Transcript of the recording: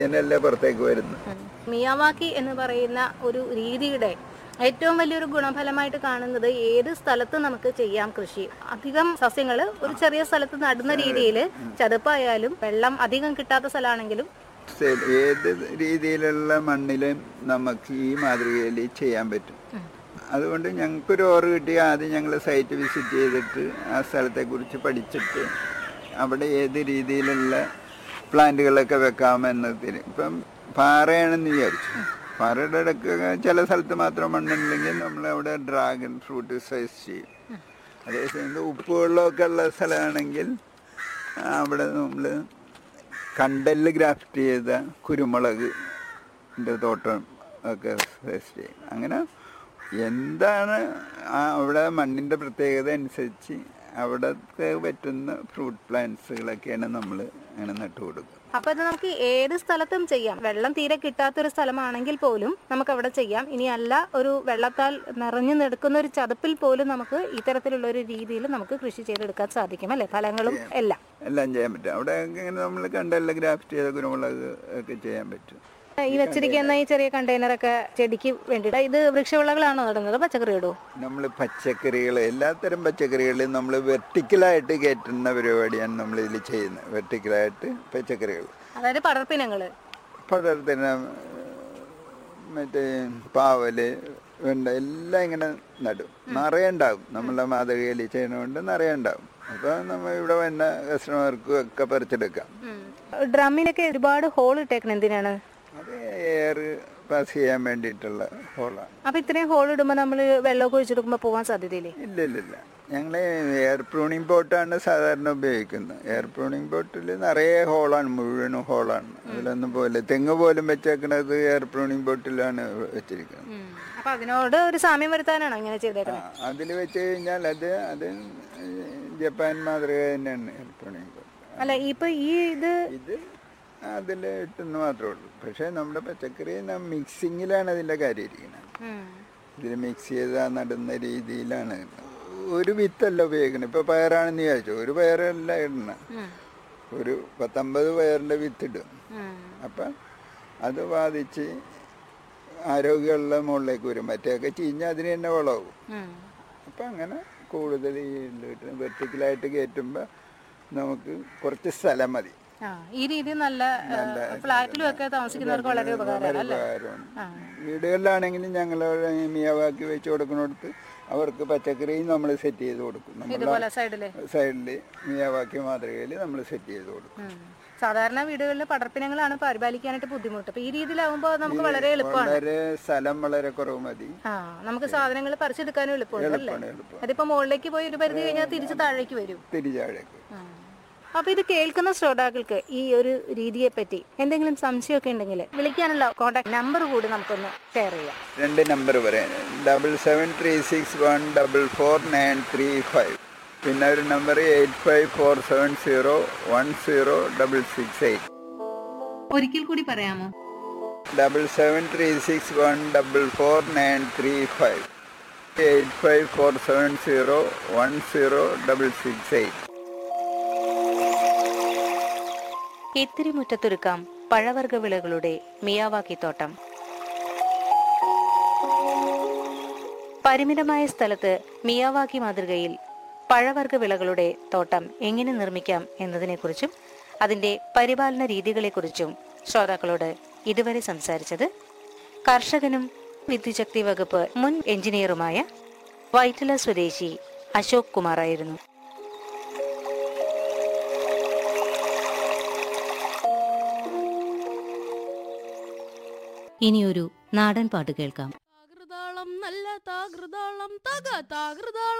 ഇതിനല്ലേ പുറത്തേക്ക് വരുന്നത് മിയാവാക്കി എന്ന് പറയുന്ന ഒരു രീതിയുടെ ഏറ്റവും വലിയൊരു ഗുണഫലമായിട്ട് കാണുന്നത് ഏത് സ്ഥലത്ത് നമുക്ക് ചെയ്യാം കൃഷി അധികം സസ്യങ്ങൾ ഒരു ചെറിയ സ്ഥലത്ത് നടുന്ന രീതിയിൽ ചതുപ്പായാലും വെള്ളം അധികം കിട്ടാത്ത സ്ഥലമാണെങ്കിലും ശരി, ഏത് രീതിയിലുള്ള മണ്ണിലും നമുക്ക് ഈ മാതൃകയിൽ ചെയ്യാൻ പറ്റും അതുകൊണ്ട് ഞങ്ങൾക്കൊരു ഓർഡർ കിട്ടി ആദ്യം ഞങ്ങൾ സൈറ്റ് വിസിറ്റ് ചെയ്തിട്ട് ആ സ്ഥലത്തെക്കുറിച്ച് പഠിച്ചിട്ട് അവിടെ ഏത് രീതിയിലുള്ള പ്ലാന്റുകളൊക്കെ വെക്കാമെന്നതിന് ഇപ്പം പാറയാണെന്ന് വിചാരിച്ചു പാറയുടെ ഇടയ്ക്കൊക്കെ ചില സ്ഥലത്ത് മാത്രം മണ്ണുണ്ടെങ്കിൽ നമ്മൾ അവിടെ ഡ്രാഗൺ ഫ്രൂട്ട് സൈസ് ചെയ്യും അതേസമയത്ത് ഉപ്പ് വെള്ളമൊക്കെ ഉള്ള സ്ഥലമാണെങ്കിൽ അവിടെ നമ്മൾ കണ്ടല് ഗ്രാഫ്റ്റ് ചെയ്ത കുരുമുളക് ൻ്റെ തോട്ടം ഒക്കെ സജസ്റ്റ് ചെയ്യും അങ്ങനെ എന്താണ് ആ അവിടെ മണ്ണിൻ്റെ പ്രത്യേകത അനുസരിച്ച് അവിടത്തെ പറ്റുന്ന ഫ്രൂട്ട് പ്ലാന്റ്സുകളൊക്കെയാണ് നമ്മൾ അങ്ങനെ നട്ടു കൊടുക്കുക അപ്പൊ ഇത് നമുക്ക് ഏത് സ്ഥലത്തും ചെയ്യാം വെള്ളം തീരെ കിട്ടാത്തൊരു സ്ഥലമാണെങ്കിൽ പോലും നമുക്ക് അവിടെ ചെയ്യാം ഇനി അല്ല ഒരു വെള്ളത്താൽ നിറഞ്ഞു നിൽക്കുന്ന ഒരു ചതുപ്പിൽ പോലും നമുക്ക് ഇത്തരത്തിലുള്ള ഒരു രീതിയിൽ നമുക്ക് കൃഷി ചെയ്തെടുക്കാൻ സാധിക്കും അല്ലെ ഫലങ്ങളും എല്ലാം എല്ലാം ചെയ്യാൻ പറ്റും അവിടെ ഇങ്ങനെ നമ്മൾ കണ്ടല്ല ഗ്രാഫ്റ്റ് ചെയ്ത കുരുമുളക് ഒക്കെ ചെയ്യാൻ പറ്റും ഈ വെച്ചിരിക്കുന്ന ഈ ചെറിയ കണ്ടെയ്നറൊക്കെ ചെടിക്ക് വേണ്ടിയിട്ട് ഇത് വൃക്ഷവിളകളാണോ നടുന്നത് പച്ചക്കറി ഇടുവോ നമ്മൾ പച്ചക്കറികൾ എല്ലാത്തരം പച്ചക്കറികളും നമ്മൾ വെർട്ടിക്കലായിട്ട് കയറ്റുന്ന പരിപാടിയാണ് നമ്മൾ ഇതിൽ ചെയ്യുന്നത് വെർട്ടിക്കലായിട്ട് പച്ചക്കറികൾ അതായത് പടർപ്പിനങ്ങള് പടർത്തിന് മറ്റേ പാവല് വെണ്ട എല്ലാം ഇങ്ങനെ നടും നിറയെ ഉണ്ടാവും നമ്മളെ മാതൃകയിൽ ചെയ്യുന്നതുകൊണ്ട് നിറയെ ഉണ്ടാവും അപ്പോൾ നമ്മൾ ഇവിടെ വന്ന കസ്റ്റമർക്കും ഒക്കെ പറിച്ചെടുക്കാം ഡ്രമ്മിനൊക്കെ ഒരുപാട് ഹോൾ ഇട്ടേക്കണം എന്തിനാണ് അത് എയർ പാസ് ചെയ്യാൻ വേണ്ടിയിട്ടുള്ള ഹോളാണ് അപ്പൊ ഇത്രയും ഹോൾ ഇടുമ്പോൾ നമ്മൾ വെള്ളമൊക്കെ ഒഴിച്ചെടുക്കുമ്പോൾ പോകാൻ സാധ്യതയില്ലേ ഇല്ല ഇല്ല ഇല്ല ഞങ്ങൾ എയർ പ്രൂണിങ് ബോട്ടാണ് സാധാരണ ഉപയോഗിക്കുന്നത് എയർ പ്രൂണിങ് ബോട്ടിൽ നിറയെ ഹോളാണ് മുഴുവനും ഹോളാണ് അതിലൊന്നും പോലെ തെങ്ങ് പോലും വെച്ചേക്കുന്നത് എയർ പ്രൂണിങ് ബോട്ടിലാണ് വെച്ചിരിക്കുന്നത് അപ്പൊ അതിനോട് ഒരു സാമ്യം വരുത്താനാണോ ഇങ്ങനെ ചെയ്തേക്കുന്നത് അതിൽ വെച്ച് കഴിഞ്ഞാൽ അത് അത് ജപ്പാൻ മാതൃക തന്നെയാണ് എയർ പ്രൂണിങ് ബോട്ട് അല്ല ഇപ്പൊ ഈ ഇത് ഇത് അതിൽ ഇട്ടെന്ന് മാത്രമേ ഉള്ളൂ പക്ഷേ നമ്മുടെ പച്ചക്കറി മിക്സിങ്ങിലാണ് അതിൻ്റെ കാര്യം ഇരിക്കുന്നത് ഉം. ഇതിൽ മിക്സ് ചെയ്ത് നടുന്ന രീതിയിലാണ് ഒരു വിത്തല്ല ഉപയോഗിക്കുന്നത് ഇപ്പോൾ പയറാണെന്ന് വിചാരിച്ചു ഒരു പയറല്ല ഇടണം ഉം. ഒരു പത്തൊമ്പത് പയറിൻ്റെ വിത്തിടും ഉം. അപ്പം അത് ബാധിച്ച് ആരോഗ്യമുള്ള മുകളിലേക്ക് വരും മറ്റേയൊക്കെ ചീഞ്ഞ് അതിന് തന്നെ വളമാവും ഉം. അപ്പം അങ്ങനെ കൂടുതൽ ഈ വെർട്ടിക്കലായിട്ട് കയറ്റുമ്പോൾ നമുക്ക് കുറച്ച് സ്ഥലം മതി ആ ഈ രീതി നല്ല ഫ്ലാറ്റിലും ഒക്കെ താമസിക്കുന്നവർക്ക് വളരെ ഉപകാരമാണ് അല്ലേ ഉപകാരമാണ് ആ. വീടുകളിലാണെങ്കിലും ഞങ്ങൾ മിയവാക്കി വെച്ച് കൊടുക്കുന്നിടത്ത് അവർക്ക് പച്ചക്കറിയും നമ്മൾ സെറ്റ് ചെയ്ത് കൊടുക്കും നമ്മൾ ഇതുപോലെ സൈഡില് സൈഡിൽ മിയവാക്കി മാതൃകയിൽ നമ്മൾ സെറ്റ് ചെയ്ത് കൊടുക്കും ഉം. സാധാരണ വീടുകളിൽ പടർപ്പിനങ്ങളാണ് പരിപാലിക്കാനായിട്ട് ബുദ്ധിമുട്ട് അപ്പൊ ഈ രീതിയിലാവുമ്പോൾ നമുക്ക് വളരെ എളുപ്പമാണ് വളരെ സ്ഥലം വളരെ കുറവ് മതി ആ നമുക്ക് സാധനങ്ങൾ പറിച്ചെടുക്കാനും എളുപ്പമുണ്ട് അല്ലേ എളുപ്പമാണ് എളുപ്പം അതിപ്പോ മുകളിലേക്ക് പോയി ഒരു പരിധി കഴിഞ്ഞാൽ തിരിച്ച് താഴേക്ക് വരും തിരിച്ചാഴേക്ക് അപ്പൊ ഇത് കേൾക്കുന്ന ശ്രോതാക്കൾക്ക് ഈ ഒരു രീതിയെ പറ്റി എന്തെങ്കിലും സംശയമൊക്കെ ഉണ്ടെങ്കിൽ വിളിക്കാനുള്ള കോൺടാക്ട് നമ്പർ കൂടി നമുക്കൊന്ന് ഷെയർ ചെയ്യാം രണ്ട് നമ്പർ പറയാൻ double seven three six one double four nine three five പിന്നെ ഒരു number eight five four seven zero one zero double six eight ഒരിക്കൽ കൂടി പറയാമോ double seven three six one double four nine three five eight five four seven zero one zero double six eight ഇത്തിരി മുറ്റത്തൊരുക്കാം പഴവർഗ വിളകളുടെ Miyawaki തോട്ടം പരിമിതമായ സ്ഥലത്ത് Miyawaki മാതൃകയിൽ പഴവർഗ വിളകളുടെ തോട്ടം എങ്ങനെ നിർമ്മിക്കാം എന്നതിനെക്കുറിച്ചും അതിന്റെ പരിപാലന രീതികളെക്കുറിച്ചും ശ്രോതാക്കളോട് ഇതുവരെ സംസാരിച്ചത് കർഷകനും വിദ്യുശക്തി വകുപ്പ് മുൻ എഞ്ചിനീയറുമായ വൈറ്റില സ്വദേശി അശോക് കുമാറായിരുന്നു ഇനിയൊരു നാടൻ പാട്ട് കേൾക്കാം താകൃതാളം നല്ല താകൃതാളം തക താകൃതാളം